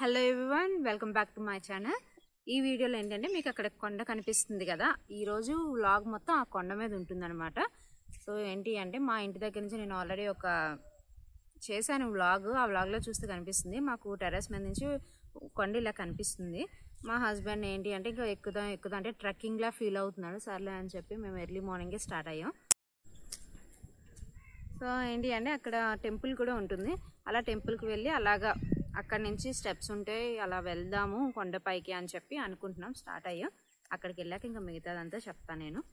Hello everyone welcome back to my channel ఈ వీడియోలో ఏంటంటే మీకు అక్కడ కొండ కనిపిస్తుంది కదా ఈరోజు వ్లాగ్ మొత్తం ఆ కొండ మీద ఉంటుందన్నమాట సో ఏంటి అంటే మా ఇంటి దగ్గర నుంచి నేను ఆల్రెడీ ఒక చేశాను వ్లాగ్ ఆ వ్లాగ్లో చూస్తే కనిపిస్తుంది మాకు టెర్రస్ మీద నుంచి కొండ ఇలా కనిపిస్తుంది మా హస్బెండ్ ఏంటి అంటే ఇంకా ఎక్కుదాం ఎక్కుదాం అంటే ట్రెక్కింగ్లా ఫీల్ అవుతున్నాడు సర్లే అని చెప్పి మేము ఎర్లీ మార్నింగే స్టార్ట్ అయ్యాం సో ఏంటి అంటే అక్కడ టెంపుల్ కూడా ఉంటుంది అలా టెంపుల్కి వెళ్ళి అలాగా అక్కడ నుంచి స్టెప్స్ ఉంటాయి అలా వెళ్దాము కొండపైకి అని చెప్పి అనుకుంటున్నాం స్టార్ట్ అయ్యాం అక్కడికి వెళ్ళాక ఇంకా మిగతాదంతా చెప్తాను నేను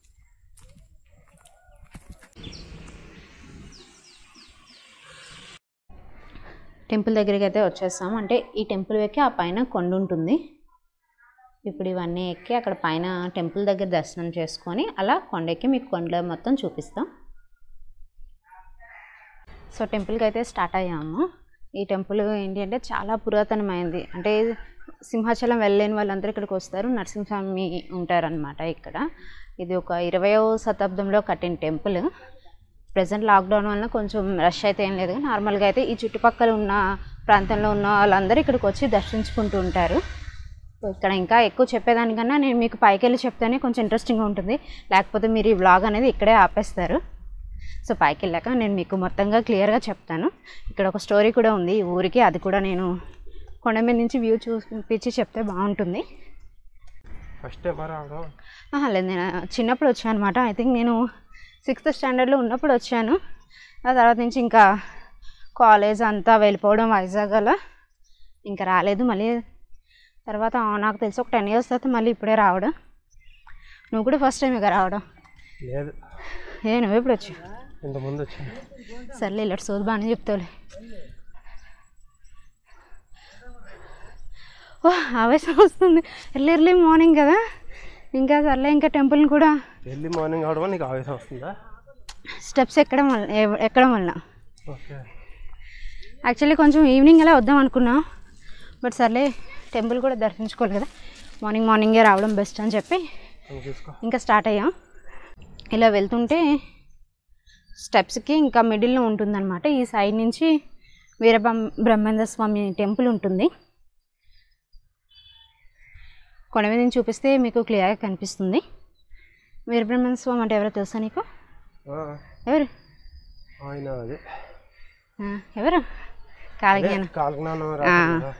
టెంపుల్ దగ్గరికి అయితే వచ్చేస్తాం అంటే ఈ టెంపుల్ ఎక్కి ఆ పైన కొండ ఉంటుంది ఇప్పుడు ఇవన్నీ ఎక్కి అక్కడ పైన టెంపుల్ దగ్గర దర్శనం చేసుకొని అలా కొండ ఎక్కి మీకు కొండ మొత్తం చూపిస్తాం సో టెంపుల్కి అయితే స్టార్ట్ అయ్యాము ఈ టెంపుల్ ఏంటి అంటే చాలా పురాతనమైంది అంటే సింహాచలం వెళ్ళలేని వాళ్ళందరూ ఇక్కడికి వస్తారు నరసింహస్వామి ఉంటారనమాట ఇక్కడ ఇది ఒక ఇరవయో శతాబ్దంలో కట్టిన టెంపుల్ ప్రజెంట్ లాక్డౌన్ వలన కొంచెం రష్ అయితే ఏం లేదు నార్మల్గా అయితే ఈ చుట్టుపక్కల ఉన్న ప్రాంతంలో ఉన్న వాళ్ళందరూ ఇక్కడికి వచ్చి దర్శించుకుంటూ ఉంటారు సో ఇక్కడ ఇంకా ఎక్కువ చెప్పేదానికన్నా నేను మీకు పైకి వెళ్ళి చెప్తేనే కొంచెం ఇంట్రెస్టింగ్గా ఉంటుంది లేకపోతే మీరు ఈ వ్లాగ్ అనేది ఇక్కడే ఆపేస్తారు సో పైకి వెళ్ళాక నేను మీకు మొత్తంగా క్లియర్గా చెప్తాను ఇక్కడ ఒక స్టోరీ కూడా ఉంది ఈ ఊరికి అది కూడా నేను కొండ మీద నుంచి వ్యూ చూపించి చెప్తే బాగుంటుంది ఫస్ట్ టైం రావడం ఆహా, లేదు నేను చిన్నప్పుడు వచ్చాను అనమాట ఐ థింక్ నేను సిక్స్త్ స్టాండర్డ్లో ఉన్నప్పుడు వచ్చాను ఆ తర్వాత నుంచి ఇంకా కాలేజ్ అంతా వెళ్ళిపోవడం వైజాగ్ అలా ఇంకా రాలేదు మళ్ళీ తర్వాత నాకు తెలిసి ఒక టెన్ ఇయర్స్ తర్వాత మళ్ళీ ఇప్పుడే రావడం నువ్వు కూడా ఫస్ట్ టైం ఇక రావడం లేదు ఏ నువ్వు ఎప్పుడు వచ్చావు ఇంతకుముందు వచ్చింది సర్లే ఇలాంటి సోది బాగానే చెప్తావులే ఓ ఆవేశం వస్తుంది ఎర్లీ ఎర్లీ మార్నింగ్ కదా ఇంకా సర్లే ఇంకా టెంపుల్ని కూడా ఎర్లీ మార్నింగ్ అవడం వల్ల నీకు ఆవేశం వస్తుందా స్టెప్స్ ఎక్కడం వల్ల ఎ- ఎక్కడం వలన ఓకే యాక్చువల్లీ కొంచెం ఈవినింగ్ అలా వద్దాం అనుకున్నా బట్ సర్లే టెంపుల్ కూడా దర్శించుకోవాలి కదా మార్నింగ్ మార్నింగే రావడం బెస్ట్ అని చెప్పి నువ్వు చూసుకో ఇంకా స్టార్ట్ అయ్యాం ఇలా వెళ్తుంటే స్టెప్స్కి ఇంకా మిడిల్లో ఉంటుందన్నమాట ఈ సైడ్ నుంచి వీర బ్రహ్మేంద్ర స్వామి టెంపుల్ ఉంటుంది కొండ మీద నుంచి చూపిస్తే మీకు క్లియర్గా కనిపిస్తుంది వీరబ్రహ్మేంద్ర స్వామి అంటే ఎవరో తెలుసా నీకు ఆ, ఎవరు ఆయన అదే ఆ, ఎవరు కాలజ్ఞానం కాలజ్ఞానం రాశారు కదా.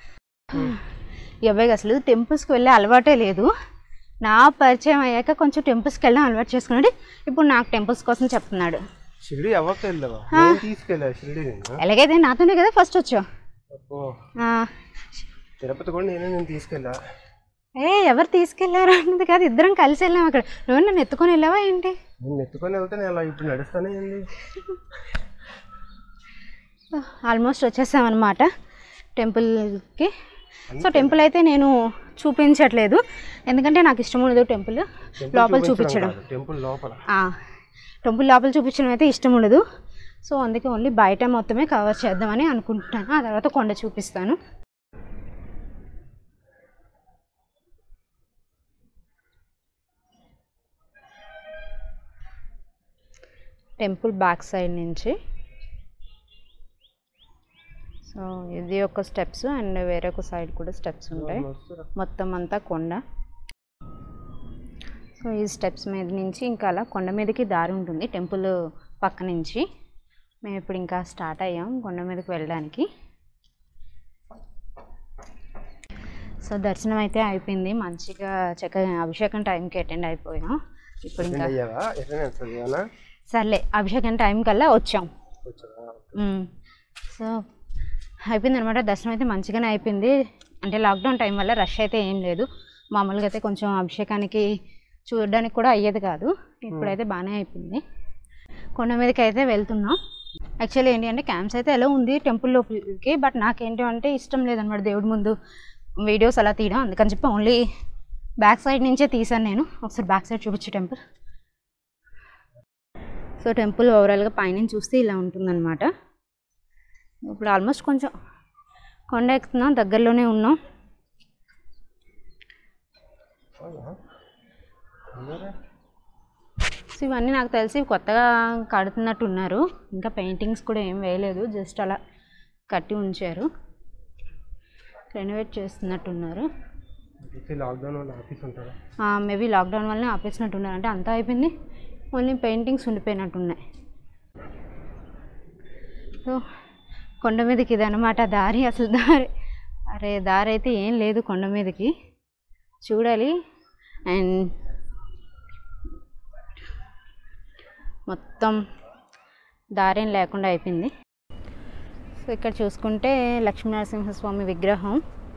ఈ అబ్బాయికి అసలు టెంపుల్స్కి వెళ్ళే అలవాటే లేదు నా పరిచయం అయ్యాక కొంచెం టెంపుల్స్కి వెళ్ళడం అలవాటు చేసుకున్నాడు ఇప్పుడు నాకు టెంపుల్స్ కోసం చెప్తున్నాడు షిరిడి ఎవరికి వెళ్ళావా నేను తీసుకెళ్ళా షిరిడి నేను ఎలాగైతే నాతోనే కదా ఫస్ట్ వచ్చావు అబ్బో ఆ, తిరుపతి కూడా నేనే నేను తీసుకెళ్ళా ఏ ఎవరు తీసుకెళ్లారు అన్నది కాదు ఇద్దరం కలిసి వెళ్ళాం అక్కడ నువ్వు నన్ను ఎత్తుకొని వెళ్ళావా ఏంటి నేను ఎత్తుకొని వెళ్తే నేను అలా ఇప్పుడు నడుస్తానే ఏంది ఆల్మోస్ట్ వచ్చేసాం అనమాట టెంపుల్కి సో టెంపుల్ అయితే నేను చూపించట్లేదు ఎందుకంటే నాకు ఇష్టం ఉండదు టెంపుల్ లోపల చూపించడం కాదు, టెంపుల్ లోపల ఆ, టెంపుల్ లోపల చూపించడం అయితే ఇష్టం ఉండదు సో అందుకే ఓన్లీ బయట మొత్తమే కవర్ చేద్దామని అనుకుంటున్నాను ఆ తర్వాత కొండ చూపిస్తాను టెంపుల్ బ్యాక్ సైడ్ నుంచి సో ఇది ఒక స్టెప్స్ అండ్ వేరే ఒక సైడ్ కూడా స్టెప్స్ ఉంటాయి వస్తురా. మొత్తం అంతా కొండ సో ఈ స్టెప్స్ మీద నుంచి ఇంకా అలా కొండ మీదకి దారి ఉంటుంది టెంపుల్ పక్క నుంచి మేము ఇప్పుడు ఇంకా స్టార్ట్ అయ్యాం కొండ మీదకి వెళ్ళడానికి సో దర్శనం అయితే అయిపోయింది మంచిగా చక్కగా అభిషేకం టైంకి అటెండ్ అయిపోయాం ఇప్పుడు అటెండ్ ఇంకా అయ్యావా ఎట్లా చదివానా సర్లే అభిషేకం టైం కల్లా వచ్చాం వచ్చావా మ్మ్. సో అయిపోయింది అనమాట దర్శనం అయితే మంచిగానే అయిపోయింది అంటే లాక్డౌన్ టైం వల్ల రష్ అయితే ఏం లేదు మామూలుగా అయితే కొంచెం అభిషేకానికి చూడడానికి కూడా అయ్యేది కాదు ఇప్పుడైతే బాగానే అయిపోయింది కొండ మీదకి అయితే వెళ్తున్నాం యాక్చువల్లీ ఏంటి అంటే క్యాంప్స్ అయితే ఎలా ఉంది టెంపుల్ లోపలికి బట్ నాకేంటి అంటే ఇష్టం లేదనమాట దేవుడి ముందు వీడియోస్ అలా తీయడం అందుకని చెప్పి ఓన్లీ బ్యాక్ సైడ్ నుంచే తీసాను నేను ఒకసారి బ్యాక్ సైడ్ చూపించు టెంపుల్ సో టెంపుల్ ఓవరాల్గా పైనుంచి చూస్తే ఇలా ఉంటుందన్నమాట ఇప్పుడు ఆల్మోస్ట్ కొంచెం కొండ ఎక్కుతున్నాం దగ్గరలోనే ఉన్నాం అవునా? ఉన్నారా? సో ఇవన్నీ నాకు తెలిసి కొత్తగా కడుతున్నట్టు ఉన్నారు ఇంకా పెయింటింగ్స్ కూడా ఏం వేయలేదు జస్ట్ అలా కట్టి ఉంచారు రెనోవేట్ చేస్తున్నట్టున్నారు లాక్డౌన్ వల్ల ఆఫీస్ ఉంటారా మేబీ లాక్డౌన్ వల్లనే ఆపేసినట్టున్నారు అంటే అంతా అయిపోయింది ఓన్లీ పెయింటింగ్స్ ఉండిపోయినట్టున్నాయి సో కొండ మీదకి ఇది అనమాట దారి అసలు దారి అరే దారి అయితే ఏం లేదు కొండ మీదకి చూడాలి అండ్ మొత్తం దారేం లేకుండా అయిపోయింది సో ఇక్కడ చూసుకుంటే లక్ష్మీనరసింహస్వామి విగ్రహం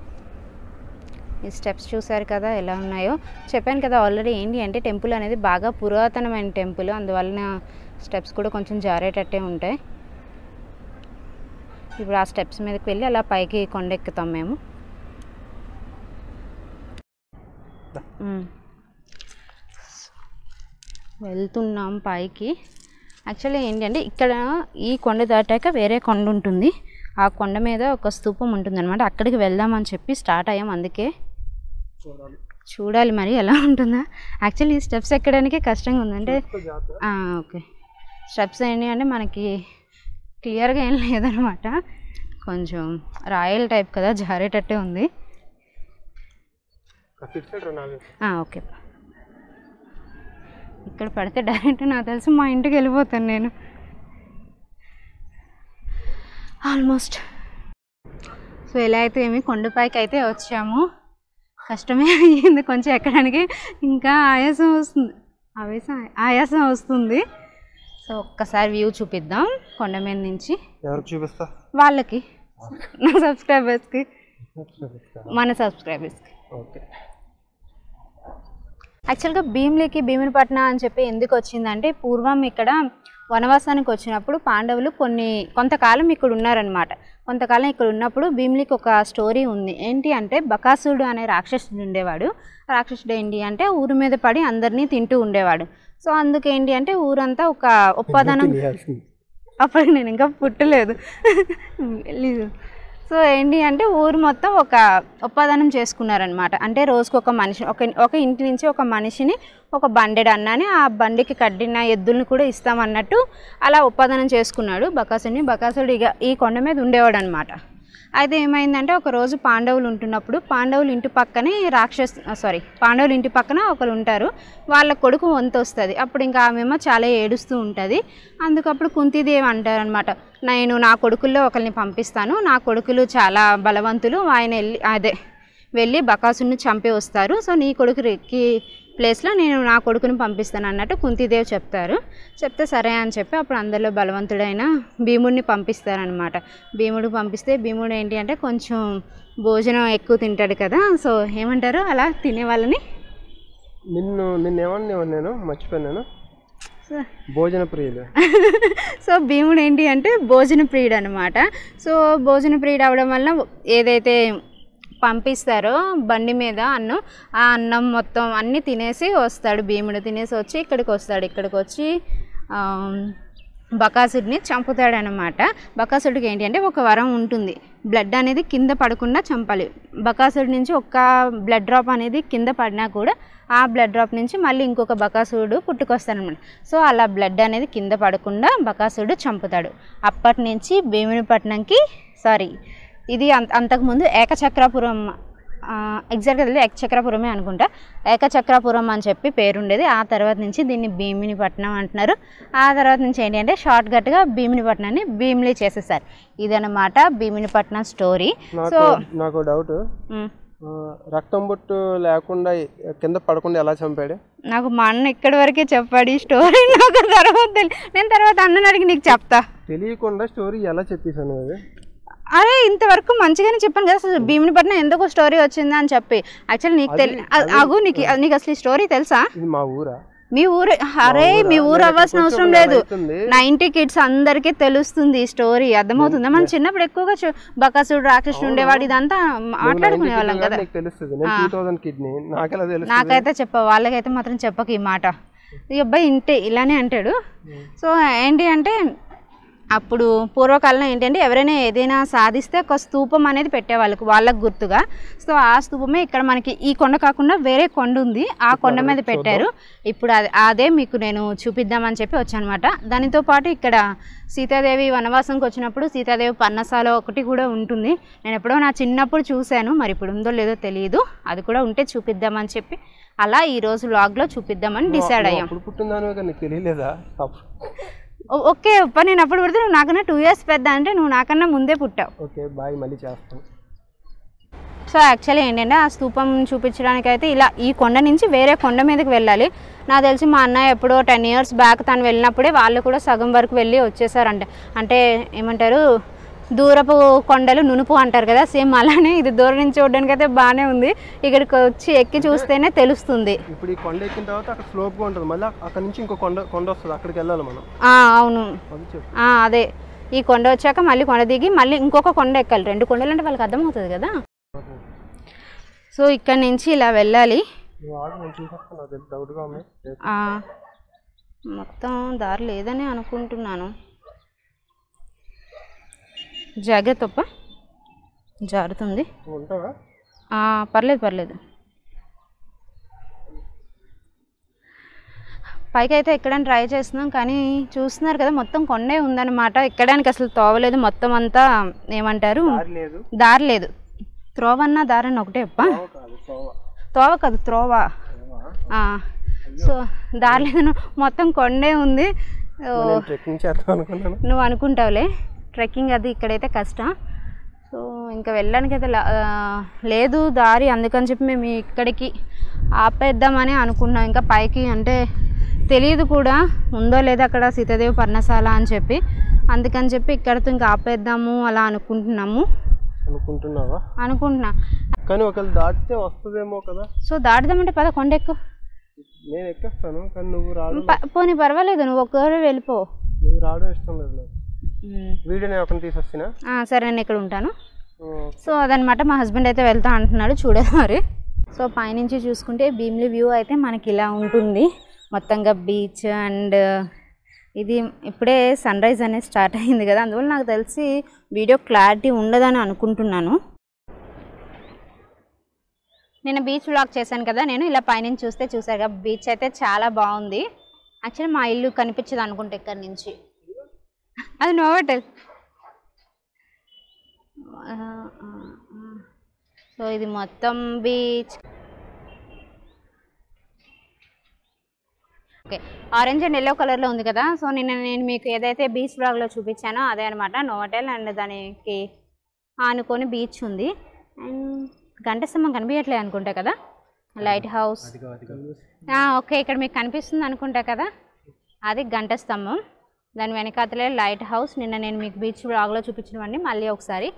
ఈ స్టెప్స్ చూసారు కదా ఎలా ఉన్నాయో చెప్పాను కదా ఆల్రెడీ ఏంటి అంటే టెంపుల్ అనేది బాగా పురాతనమైన టెంపుల్ అందువలన స్టెప్స్ కూడా కొంచెం జారేటట్టే ఉంటాయి ఇప్పుడు ఆ స్టెప్స్ మీదకి వెళ్ళి అలా పైకి కొండెక్కుతాం మేము మ్మ్. వెళ్తున్నాం పైకి యాక్చువల్లీ ఏంటంటే ఇక్కడ ఈ కొండ దాటాక వేరే కొండ ఉంటుంది ఆ కొండ మీద ఒక స్తూపం ఉంటుందన్నమాట అక్కడికి వెళ్దామని చెప్పి స్టార్ట్ అయ్యాం అందుకే చూడాలి చూడాలి మరి ఎలా ఉంటుందా యాక్చువల్లీ ఈ స్టెప్స్ ఎక్కడానికి కష్టంగా ఉంది అంటే జాతర ఆ, ఓకే స్టెప్స్ ఏంటి అంటే మనకి క్లియర్గా ఏం లేదనమాట కొంచెం రాయల్ టైప్ కదా జారేటట్టే ఉంది ఇటు సైడ్ నాలుగు ఆ, ఓకే ఇక్కడ పడితే డైరెక్ట్ నాకు తెలిసి మా ఇంటికి వెళ్ళిపోతాను నేను ఆల్మోస్ట్ సో ఎలా అయితే ఏమి కొండపైకి అయితే వచ్చాము కష్టమే అయ్యింది కొంచెం ఎక్కడానికి ఇంకా ఆయాసం వస్తుంది ఆవేశం ఆయాసం వస్తుంది సో ఒక్కసారి వ్యూ చూపిద్దాం కొండ మీద నుంచి ఎవరికి చూపిస్తా వాళ్ళకి నా సబ్స్క్రైబర్స్కి మన సబ్స్క్రైబర్స్కి ఓకే యాక్చువల్గా భీమ్లీకి భీమునిపట్నం అని చెప్పి ఎందుకు వచ్చిందంటే పూర్వం ఇక్కడ వనవాసానికి వచ్చినప్పుడు పాండవులు కొన్ని కొంతకాలం ఇక్కడ ఉన్నారనమాట కొంతకాలం ఇక్కడ ఉన్నప్పుడు భీమ్లీకి ఒక స్టోరీ ఉంది ఏంటి అంటే బకాసురుడు అనే రాక్షసుడు ఉండేవాడు రాక్షసుడు ఏంటి అంటే ఊరి మీద పడి అందరినీ తింటూ ఉండేవాడు సో అందుకేంటి అంటే ఊరంతా ఒక ఉపాదానం తినేయాల్సింది అప్పటికి నేను ఇంకా పుట్టలేదు తెలీదు సో ఏంటి అంటే ఊరు మొత్తం ఒక ఉపాదానం చేసుకున్నారనమాట అంటే రోజుకు ఒక మనిషి ఒక ఒక ఇంటి నుంచి ఒక మనిషిని ఒక బండెడు అన్నాని ఆ బండికి కట్టిన ఎద్దుల్ని కూడా ఇస్తామన్నట్టు అలా ఉపాదానం చేసుకున్నాడు బకాసుని బకాసుడు ఇక ఈ కొండ మీద ఉండేవాడు అనమాట అయితే ఏమైందంటే ఒక రోజు పాండవులు ఉంటున్నప్పుడు పాండవులు ఇంటి పక్కనే రాక్షస్ సారీ పాండవులు ఇంటి పక్కన ఒకరు ఉంటారు వాళ్ళ కొడుకు వంతు వస్తుంది అప్పుడు ఇంకా ఆమెమో చాలా ఏడుస్తూ ఉంటుంది అందుకప్పుడు కుంతిదేవి అంటారనమాట నేను నా కొడుకుల్లో ఒకరిని పంపిస్తాను నా కొడుకులు చాలా బలవంతులు ఆయన వెళ్ళి అదే వెళ్ళి బకాసుని చంపి వస్తారు సో నీ కొడుకుకి ప్లేస్లో నేను నా కొడుకుని పంపిస్తాను అన్నట్టు కుంతిదేవి చెప్తారు చెప్తే సరే అని చెప్పి అప్పుడు అందరిలో బలవంతుడైన భీముడిని పంపిస్తారనమాట భీముడు పంపిస్తే భీముడు ఏంటి అంటే కొంచెం భోజనం ఎక్కువ తింటాడు కదా సో ఏమంటారు అలా తినే వాళ్ళని నిన్ను నిన్నేమన్నా నేను మర్చిపోయాను సో భోజన ప్రియులు సో భీముడు ఏంటి అంటే భోజన ప్రియుడు అనమాట సో భోజన ప్రియుడు అవడం వల్ల ఏదైతే పంపిస్తారో బండి మీద అన్నం ఆ అన్నం మొత్తం అన్నీ తినేసి వస్తాడు భీముడు తినేసి వచ్చి ఇక్కడికి వస్తాడు ఇక్కడికి వచ్చి ఆ, బకాసుడిని చంపుతాడనమాట బకాసుడికి ఏంటి అంటే ఒక వరం ఉంటుంది బ్లడ్ అనేది కింద పడకుండా చంపాలి బకాసుడి నుంచి ఒక్క బ్లడ్ డ్రాప్ అనేది కింద పడినా కూడా ఆ బ్లడ్ డ్రాప్ నుంచి మళ్ళీ ఇంకొక బకాసురుడు పుట్టుకొస్తాడనమాట సో అలా బ్లడ్ అనేది కింద పడకుండా బకాసురుడు చంపుతాడు అప్పటి నుంచి భీమునిపట్నంకి సారీ ఇది అంత అంతకుముందు ఏకచక్రాపురం ఎగ్జాక్ట్గా తెలియదు ఏకచక్రాపురమే అనుకుంటా ఏకచక్రాపురం అని చెప్పి పేరుండేది ఆ తర్వాత నుంచి దీన్ని భీమినిపట్నం అంటున్నారు ఆ తర్వాత నుంచి ఏంటి అంటే షార్ట్ కట్గా భీమినిపట్నాన్ని భీమిలి చేసేసారు ఇదన్నమాట భీమినిపట్నం స్టోరీ నాకు సో నాకు డౌట్ రక్తం బొట్టు లేకుండా కింద పడకుండా ఎలా చంపాడు నాకు మా అన్న ఇక్కడి వరకే చెప్పాడు ఈ స్టోరీ నాకు తర్వాత తెలి నేను తర్వాత అన్నని అడిగి నీకు చెప్తా తెలియకుండా స్టోరీ ఎలా చెప్పేశాను అది అరే ఇంతవరకు మంచిగానే చెప్పాను కదా అసలు భీమునిపట్నం ఎందుకు స్టోరీ వచ్చిందా అని చెప్పి యాక్చువల్లీ నీకు తెలి అగు నీకు నీకు అసలు ఈ స్టోరీ తెలుసా ఇది మా ఊరా మీ ఊరు అరే మీ ఊరు అవ్వాల్సిన అవసరం లేదు అవుతుంది నైన్టీ కిడ్స్ అందరికీ తెలుస్తుంది ఈ స్టోరీ అర్థమవుతుందా మనం చిన్నప్పుడు ఎక్కువగా చూ- బకాసుడు రాక్షసుడు ఉండేవాడు ఇదంతా మాట్లాడుకునే వాళ్ళం కదా నీకు తెలుస్తుంది నేను టూ థౌసండ్ కిడ్నీ నాకెలా తెలుస్తుంది నాకైతే చెప్ప వాళ్ళకైతే మాత్రం చెప్పక ఈ మాట ఈ అబ్బాయి ఇంటే ఇలానే అంటాడు సో ఏంటి అంటే అప్పుడు పూర్వకాలంలో ఏంటంటే ఎవరైనా ఏదైనా సాధిస్తే ఒక స్తూపం అనేది పెట్టేవాళ్ళకి వాళ్ళకు గుర్తుగా సో ఆ స్తూపమే ఇక్కడ మనకి ఈ కొండ కాకుండా వేరే కొండ ఉంది ఆ కొండ మీద పెట్టారు ఇప్పుడు అది అదే మీకు నేను చూపిద్దామని చెప్పి వచ్చానమాట దానితో పాటు ఇక్కడ సీతాదేవి వనవాసంకి వచ్చినప్పుడు సీతాదేవి పర్ణశాల ఒకటి కూడా ఉంటుంది నేను ఎప్పుడో నా చిన్నప్పుడు చూశాను మరి ఇప్పుడు ఉందో లేదో తెలియదు అది కూడా ఉంటే చూపిద్దామని చెప్పి అలా ఈరోజు వ్లాగ్లో చూపిద్దామని డిసైడ్ అయ్యాం అప్పుడు పుట్టిందాను కానీ నీకు తెలియలేదా అప్పుడు- ఓ- ఓకే అప్ప నేను అప్పుడు పుడితే నువ్వు నాకన్నా టూ ఇయర్స్ పెద్ద అంటే నువ్వు నాకన్నా ముందే పుట్టావు ఓకే బాయ్ మళ్ళీ చేస్తాను సో యాక్చువల్లీ ఏంటంటే ఆ స్తూపం చూపించడానికి అయితే ఇలా ఈ కొండ నుంచి వేరే కొండ మీదకి వెళ్ళాలి నాకు తెలిసి మా అన్నయ్య ఎప్పుడో టెన్ ఇయర్స్ బ్యాక్ తను వెళ్ళినప్పుడే వాళ్ళు కూడా సగం వరకు వెళ్ళి వచ్చేసారంట అంటే ఏమంటారు దూరపు కొండలు నునుపు అంటారు కదా సేమ్ అలానే ఇది దూరం నుంచి చూడడానికి అయితే బాగానే ఉంది ఇక్కడికి వచ్చి ఎక్కి చూస్తేనే తెలుస్తుంది ఇప్పుడు ఈ కొండ ఎక్కిన తర్వాత అక్కడ స్లోప్గా ఉంటుంది మళ్ళీ అక్కడ నుంచి ఇంకో కొండ కొండ వస్తుంది అక్కడికి వెళ్ళాలి మనం ఆ, అవును అది చెప్పు ఆ, అదే ఈ కొండ వచ్చాక మళ్ళీ కొండ దిగి మళ్ళీ ఇంకొక కొండ ఎక్కాలి రెండు కొండలు అంటే వాళ్ళకి అర్థమవుతుంది కదా సో ఇక్కడ నుంచి ఇలా వెళ్ళాలి నువ్వు ఆడు నేను చూసేస్తాను నాకు తెలిసి డౌట్గా ఉంది ఆ, మొత్తం దారి లేదని అనుకుంటున్నాను జాగ్రత్త అప్ప జారుతుంది నువ్వు ఉంటావా ఆ, పర్లేదు పర్లేదు పైకి అయితే ఎక్కడానికి ట్రై చేస్తున్నాం కానీ చూస్తున్నారు కదా మొత్తం కొండే ఉందన్నమాట ఎక్కడానికి అసలు తోవలేదు మొత్తం అంతా ఏమంటారు దారి లేదు దారి లేదు త్రోవన్నా దారని ఒకటే అప్ప తోవ కాదు తోవ తోవ కాదు త్రోవ ఆ, సో దారి లేదు మొత్తం కొండే ఉంది ఓ, మరి నేను ట్రెక్కింగ్ చేద్దాం అనుకున్నాను నువ్వు అనుకుంటావులే ట్రెక్కింగ్ అది ఇక్కడైతే కష్టం సో ఇంకా వెళ్ళడానికి అయితే లా- ఆ, లేదు దారి అందుకని చెప్పి మేము ఇక్కడికి ఆపేద్దామని అనుకున్నాం ఇంకా పైకి అంటే తెలియదు కూడా ఉందో లేదో అక్కడ సీతాదేవి పర్ణశాల అని చెప్పి అందుకని చెప్పి ఇక్కడితో ఇంకా ఆపేద్దాము అలా అనుకుంటున్నాము అనుకుంటున్నావా అనుకుంటున్నా కానీ ఒకవేళ దాటితే వస్తుందేమో కదా సో దాటుదామంటే పద కొండెక్కు నేను ఎక్కేస్తాను కానీ నువ్వు రావడం ప- పోనీ పర్వాలేదు నువ్వు ఒక్కరు వెళ్ళిపో నువ్వు రావడం ఇష్టం లేదు నాకు ఉమ్. వీడియో నేను ఒకరిని తీసొచ్చినా ఆ, సరే నేను ఇక్కడ ఉంటాను సో అదనమాట మా హస్బెండ్ అయితే వెళ్తా అంటున్నాడు చూడాలి మరి సో పైనుంచి చూసుకుంటే భీమ్లీ వ్యూ అయితే మనకి ఇలా ఉంటుంది మొత్తంగా బీచ్ అండ్ ఇది ఇప్పుడే సన్ రైజ్ అనేది స్టార్ట్ అయింది కదా అందువల్ల నాకు తెలిసి వీడియో క్లారిటీ ఉండదని అనుకుంటున్నాను నేను బీచ్ వ్లాగ్ చేశాను కదా నేను ఇలా పైనుంచి చూస్తే చూసారు కదా బీచ్ అయితే చాలా బాగుంది యాక్చువల్లీ మా ఇల్లు కనిపించదు అనుకుంటే ఇక్కడ నుంచి అది నోవటల్ సో ఇది మొత్తం beach okay orange and yellow కలర్లో ఉంది కదా సో నిన్న నేను మీకు ఏదైతే బీచ్ బ్లాగ్లో చూపించానో అదే అనమాట నోవటెల్ అండ్ దానికి ఆనుకొని బీచ్ ఉంది అండ్ గంట స్తంభం కనిపించట్లేదు అనుకుంటా కదా లైట్ హౌస్ ఆ, ఓకే ఇక్కడ మీకు కనిపిస్తుంది అనుకుంటా కదా అది గంట స్తంభం దాని వెనకాతలే లైట్ హౌస్ నిన్న నేను మీకు బీచ్ బ్లాగ్లో చూపించినవన్నీ మళ్ళీ ఒకసారి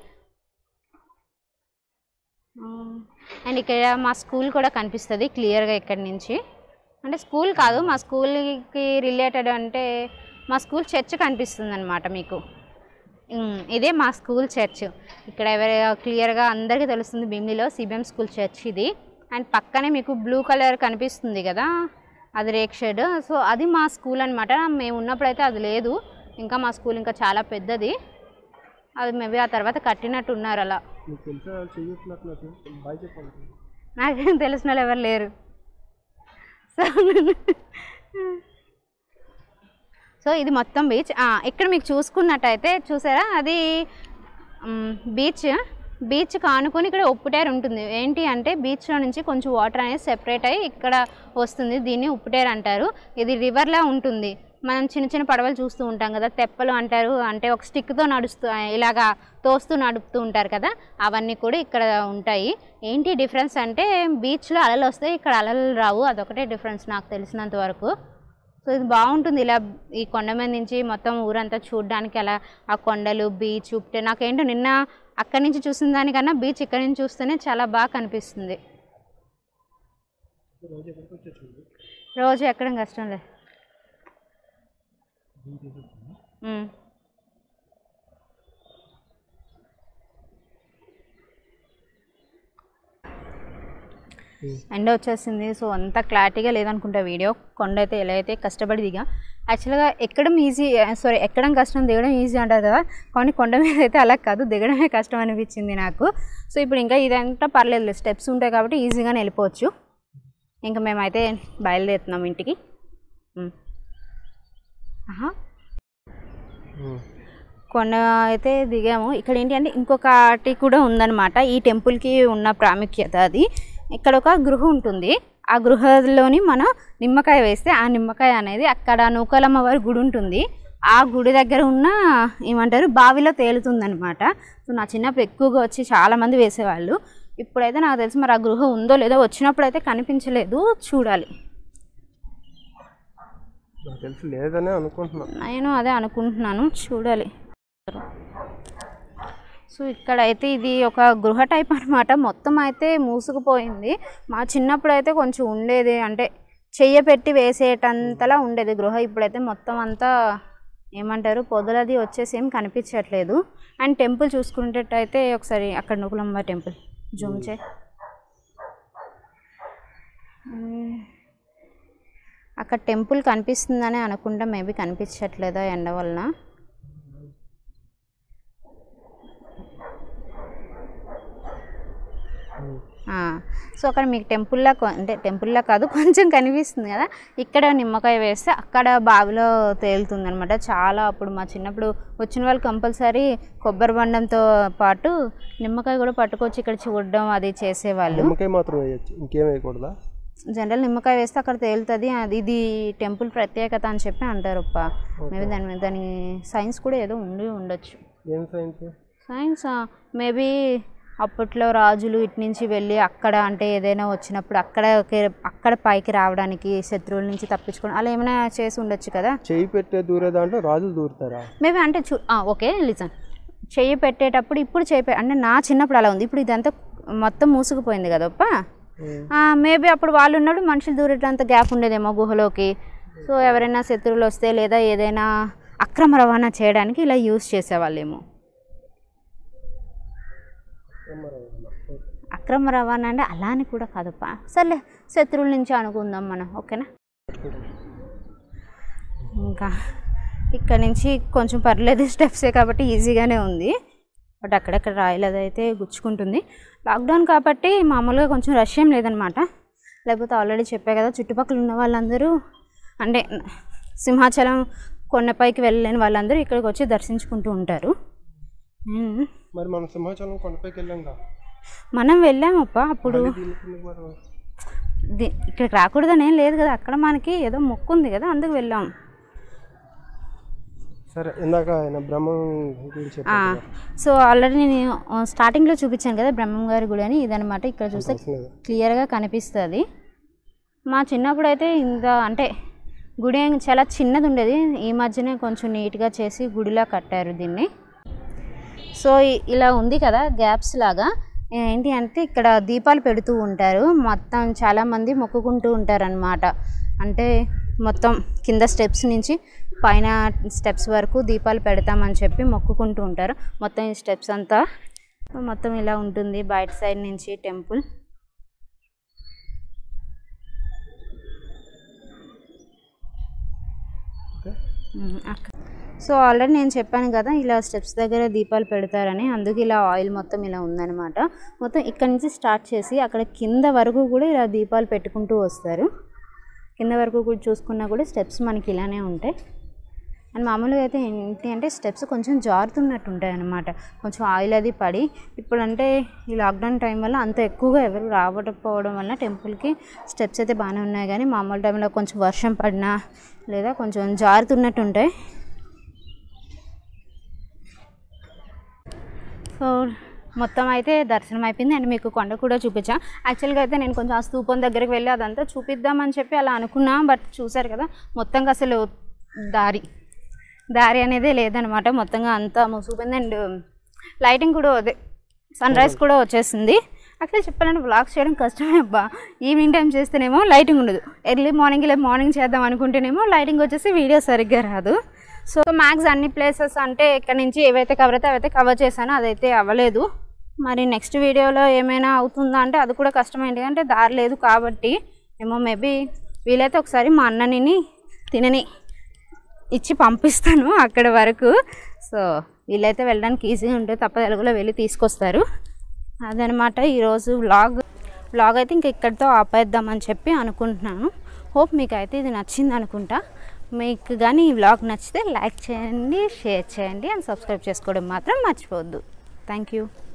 అండ్ ఇక్కడ మా స్కూల్ కూడా కనిపిస్తుంది క్లియర్గా ఇక్కడి నుంచి అంటే స్కూల్ కాదు మా స్కూల్కి రిలేటెడ్ అంటే మా స్కూల్ చర్చ్ కనిపిస్తుంది అనమాట మీకు ఉమ్, ఇదే మా స్కూల్ చర్చ్ ఇక్కడ ఎవరి క్లియర్గా అందరికీ తెలుస్తుంది భీమిలిలో సిబిఎం స్కూల్ చర్చ్ ఇది అండ్ పక్కనే మీకు బ్లూ కలర్ కనిపిస్తుంది కదా అది రేక్ షెడ్ సో అది మా స్కూల్ అనమాట మేము ఉన్నప్పుడైతే అది లేదు ఇంకా మా స్కూల్ ఇంకా చాలా పెద్దది అది మేబీ ఆ తర్వాత కట్టినట్టు ఉన్నారు అలా నీకు తెలిసే వాళ్ళు చెయ్యట్లేదు నాకు బాయ్ చెప్పాలి నాకేం తెలిసిన వాళ్ళు ఎవరు లేరు సో సో ఇది మొత్తం బీచ్ ఇక్కడ మీకు చూసుకున్నట్టయితే చూసారా అది బీచ్ బీచ్ కానుకొని ఇక్కడ ఉప్పుటేరు ఉంటుంది ఏంటి అంటే బీచ్లో నుంచి కొంచెం వాటర్ అనేది సెపరేట్ అయ్యి ఇక్కడ వస్తుంది దీన్ని ఉప్పుటేరు అంటారు ఇది రివర్లా ఉంటుంది మనం చిన్న చిన్న పడవలు చూస్తూ ఉంటాం కదా తెప్పలు అంటారు అంటే ఒక స్టిక్తో నడుస్తూ ఇలాగా తోస్తూ నడుపుతూ ఉంటారు కదా అవన్నీ కూడా ఇక్కడ ఉంటాయి ఏంటి డిఫరెన్స్ అంటే బీచ్లో అలలు వస్తాయి ఇక్కడ అలలు రావు అదొకటే డిఫరెన్స్ నాకు తెలిసినంత వరకు సో ఇది బాగుంటుంది ఇలా ఈ కొండ మీద నుంచి మొత్తం ఊరంతా చూడడానికి అలా ఆ కొండలు బీచ్ ఉప్టే నాకేంటో నిన్న అక్కడి నుంచి చూసిన దానికన్నా బీచ్ ఇక్కడి నుంచి చూస్తేనే చాలా బాగా కనిపిస్తుంది రోజు ఎక్కడం కష్టం లే ఉమ్. ఎండ వచ్చేసింది సో అంత క్లారిటీగా లేదనుకుంటా వీడియో కొండ అయితే ఎలా అయితే కష్టపడి దిగా యాక్చువల్గా ఎక్కడం ఈజీ సారీ ఎక్కడం కష్టం దిగడం ఈజీ అంటారు కదా కానీ కొండ మీద అయితే అలా కాదు దిగడమే కష్టం అనిపించింది నాకు సో ఇప్పుడు ఇంకా ఇదంతా పర్లేదు స్టెప్స్ ఉంటాయి కాబట్టి ఈజీగానే వెళ్ళిపోవచ్చు ఇంకా మేమైతే బయలుదేరుతున్నాం ఇంటికి ఉమ్. ఆహా ఉమ్. కొండ అయితే దిగాము ఇక్కడ ఏంటి అంటే ఇంకొకటి కూడా ఉందన్నమాట ఈ టెంపుల్కి ఉన్న ప్రాముఖ్యత అది ఇక్కడ ఒక గృహ ఉంటుంది ఆ గృహలోని మనం నిమ్మకాయ వేస్తే ఆ నిమ్మకాయ అనేది అక్కడ నూకలమ్మ వారి గుడి ఉంటుంది ఆ గుడి దగ్గర ఉన్న ఏమంటారు బావిలో తేలుతుందనమాట సో నా చిన్నప్పుడు ఎక్కువగా వచ్చి చాలామంది వేసేవాళ్ళు ఇప్పుడైతే నాకు తెలిసి మరి ఆ గృహ ఉందో లేదో వచ్చినప్పుడు అయితే కనిపించలేదు చూడాలి నాకు తెలిసి లేదనే అనుకుంటున్నా నేను అదే అనుకుంటున్నాను చూడాలి సో ఇక్కడైతే ఇది ఒక గృహ టైప్ అనమాట మొత్తం అయితే మూసుకుపోయింది మా చిన్నప్పుడు అయితే కొంచెం ఉండేది అంటే చెయ్య పెట్టి వేసేటంతలా ఉండేది గృహ ఇప్పుడైతే మొత్తం అంతా ఏమంటారు పొదలది వచ్చేసి ఏం కనిపించట్లేదు అండ్ టెంపుల్ చూసుకునేటట్టయితే ఒకసారి అక్కడ నూకులమ్మ టెంపుల్ జూమ్ చే మ్మ్. అక్కడ టెంపుల్ కనిపిస్తుందని అనుకుంటా మేబీ కనిపించట్లేదా ఎండ వలన ఆ, సో అక్కడ మీకు టెంపుల్లా కొ- అంటే టెంపుల్లా కాదు కొంచెం కనిపిస్తుంది కదా ఇక్కడ నిమ్మకాయ వేస్తే అక్కడ బావిలో తేలుతుంది అనమాట చాలా అప్పుడు మా చిన్నప్పుడు వచ్చిన వాళ్ళు కంపల్సరీ కొబ్బరి బండంతో పాటు నిమ్మకాయ కూడా పట్టుకొచ్చి ఇక్కడ చూడడం అది చేసేవాళ్ళు నిమ్మకాయ మాత్రం వేయచ్చు ఇంకేం వేయకూడదా జనరల్ నిమ్మకాయ వేస్తే అక్కడ తేలుతుంది అది ఇది టెంపుల్ ప్రత్యేకత అని చెప్పి అంటారు అప్ప మేబీ దాని మీద దాని సైన్స్ కూడా ఏదో ఉండి ఉండొచ్చు ఏం సైన్స్ సైన్స్ మేబీ అప్పట్లో రాజులు ఇటు నుంచి వెళ్ళి అక్కడ అంటే ఏదైనా వచ్చినప్పుడు అక్కడ అక్కడ పైకి రావడానికి శత్రువుల నుంచి తప్పించుకోవడం అలా ఏమైనా చేసి ఉండొచ్చు కదా చెయ్యి పెట్టే దూరే దాంట్లో రాజులు దూరుతారా మేబీ అంటే చూ ఆ, ఓకే లిజన్ చెయ్యి పెట్టేటప్పుడు ఇప్పుడు చేయి పె- అంటే నా చిన్నప్పుడు అలా ఉంది ఇప్పుడు ఇదంతా మొత్తం మూసుకుపోయింది కదప్ప మేబీ అప్పుడు వాళ్ళు ఉన్నప్పుడు మనుషులు దూరేటంత గ్యాప్ ఉండేదేమో గుహలోకి సో ఎవరైనా శత్రువులు వస్తే లేదా ఏదైనా అక్రమ రవాణా చేయడానికి ఇలా యూస్ చేసేవాళ్ళేమో అక్రమ రవాణా అంటే అలా అని కూడా కాదప్ప సర్లే శత్రువుల నుంచి అనుకుందాం మనం ఓకేనా ఇంకా ఇక్కడ నుంచి కొంచెం పర్లేదు స్టెప్సే కాబట్టి ఈజీగానే ఉంది బట్ అక్కడక్కడ రాయలేదు అయితే గుచ్చుకుంటుంది లాక్డౌన్ కాబట్టి మామూలుగా కొంచెం రష్ ఏం లేదనమాట లేకపోతే ఆల్రెడీ చెప్పా కదా చుట్టుపక్కల ఉన్న వాళ్ళందరూ అంటే సింహాచలం కొండపైకి వెళ్ళలేని వాళ్ళందరూ ఇక్కడికి వచ్చి దర్శించుకుంటూ ఉంటారు ఉమ్. మరి మనం సింహాచలం కొండపైకి వెళ్ళాం కదా మనం వెళ్ళామప్ప అప్పుడు దీనికి మరి ది- ఇక్కడికి రాకూడదని ఏం లేదు కదా అక్కడ మనకి ఏదో మొక్కు ఉంది కదా అందుకు వెళ్ళాం సరే ఇందాక ఆయన బ్రహ్మం గురించి ఆ, చెప్పాను సో ఆల్రెడీ నేను ఆ, స్టార్టింగ్లో చూపించాను కదా బ్రహ్మం గారి గుడి అని ఇదనమాట ఇక్కడ చూస్తే కదా క్లియర్గా కనిపిస్తుంది మా చిన్నప్పుడు అయితే ఇంత అంటే గుడి ఏం చాలా చిన్నది ఉండేది ఈ మధ్యనే కొంచెం నీట్గా చేసి గుడిలా కట్టారు దీన్ని సో ఇ- ఇలా ఉంది కదా గ్యాప్స్ లాగా ఏంటి అంటే ఇక్కడ దీపాలు పెడుతూ ఉంటారు మొత్తం చాలామంది మొక్కుకుంటూ ఉంటారనమాట అంటే మొత్తం కింద స్టెప్స్ నుంచి పైన స్టెప్స్ వరకు దీపాలు పెడతామని చెప్పి మొక్కుకుంటూ ఉంటారు మొత్తం ఈ స్టెప్స్ అంతా మొత్తం ఇలా ఉంటుంది బయట సైడ్ నుంచి టెంపుల్ ఓకే మ్మ్. అక్క సో ఆల్రెడీ నేను చెప్పాను కదా ఇలా స్టెప్స్ దగ్గర దీపాలు పెడతారని అందుకు ఇలా ఆయిల్ మొత్తం ఇలా ఉందన్నమాట మొత్తం ఇక్కడ నుంచి స్టార్ట్ చేసి అక్కడ కింద వరకు కూడా ఇలా దీపాలు పెట్టుకుంటూ వస్తారు కింద వరకు కూడా చూసుకున్నా కూడా స్టెప్స్ మనకి ఇలానే ఉంటాయి అండ్ మామూలుగా అయితే ఏంటి అంటే స్టెప్స్ కొంచెం జారుతున్నట్టు ఉంటాయి అన్నమాట కొంచెం ఆయిల్ అది పడి ఇప్పుడు అంటే ఈ లాక్డౌన్ టైం వల్ల అంత ఎక్కువగా ఎవరు రావకపోవడం వల్ల టెంపుల్కి స్టెప్స్ అయితే బాగానే ఉన్నాయి కానీ మామూలు టైంలో కొంచెం వర్షం పడినా లేదా కొంచెం జారుతున్నట్టు ఉంటాయి సో మొత్తం అయితే దర్శనం అయిపోయింది అండ్ మీకు కొండ కూడా చూపించా యాక్చువల్గా అయితే నేను కొంచెం ఆ స్తూపం దగ్గరికి వెళ్ళి అదంతా చూపిద్దామని చెప్పి అలా అనుకున్నా బట్ చూసారు కదా మొత్తంగా అసలు దారి దారి అనేది లేదనమాట మొత్తంగా అంతా మూసిపోయింది అండ్ లైటింగ్ కూడా అదే సన్ రైజ్ కూడా వచ్చేసింది యాక్చువల్లీ చెప్పాలంటే బ్లాగ్స్ చేయడం కష్టమే అబ్బా ఈవినింగ్ టైం చేస్తేనేమో లైటింగ్ ఉండదు ఎర్లీ మార్నింగ్ ఇలా మార్నింగ్ చేద్దాం అనుకుంటేనేమో లైటింగ్ వచ్చేసి వీడియో సరిగ్గా రాదు సో మ్యాక్స్ అన్ని ప్లేసెస్ అంటే ఇక్కడ నుంచి ఏవైతే కవర్ అయితే అవైతే కవర్ చేశానో అదైతే అవ్వలేదు మరి నెక్స్ట్ వీడియోలో ఏమైనా అవుతుందా అంటే అది కూడా కష్టమైంది అంటే దారి లేదు కాబట్టి ఏమో మేబీ వీలైతే ఒకసారి మా అన్నని తినని ఇచ్చి పంపిస్తాను అక్కడ వరకు సో వీళ్ళైతే వెళ్ళడానికి ఈజీగా ఉంటుంది తప్ప తెలుగులో వెళ్ళి తీసుకొస్తారు అదనమాట ఈరోజు వ్లాగ్ వ్లాగ్ అయితే ఇంక ఇక్కడితో ఆపేద్దామని చెప్పి అనుకుంటున్నాను హోప్ మీకు అయితే ఇది నచ్చింది అనుకుంటా మీకు కానీ ఈ వ్లాగ్ నచ్చితే లైక్ చేయండి షేర్ చేయండి అండ్ సబ్స్క్రైబ్ చేసుకోవడం మాత్రం మర్చిపోవద్దు థ్యాంక్ యూ